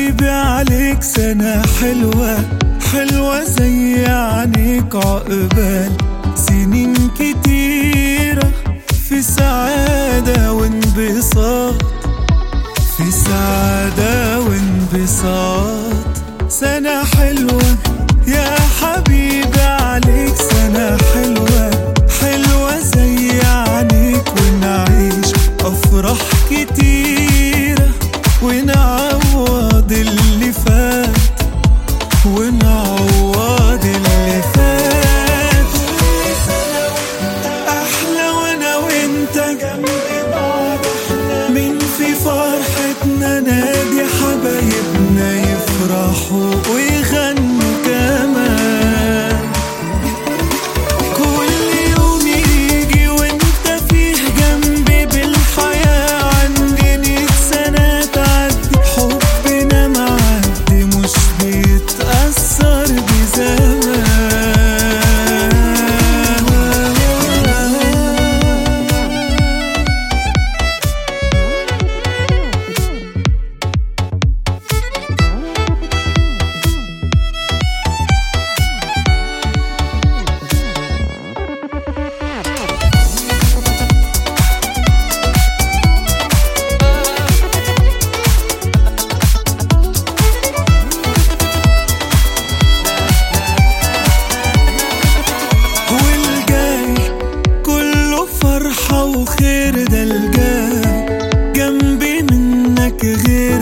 حبيبي عليك سنة حلوة حلوة زي عينيك عقبال سنين كتيرة في سعادة وانبساط في سعادة وانبساط سنة حلوة يا حبيبي عليك سنة حلوة حلوة زي عينيك ونعيش أفراح كتيرة ونعوض اللي فات ونعوض اللي فات أحلى وأنا وأنت جنب بعض من في فرحتنا نادي حبايبنا يفرحوا ويغنوا كمان كل يوم يجي وانت فيه جنبي بالحياة عندي مية سنة تعدي حبنا معدي مش بيتأثر بزمان والجاي كله فرحة وخير ده الجاي جنبي منك غير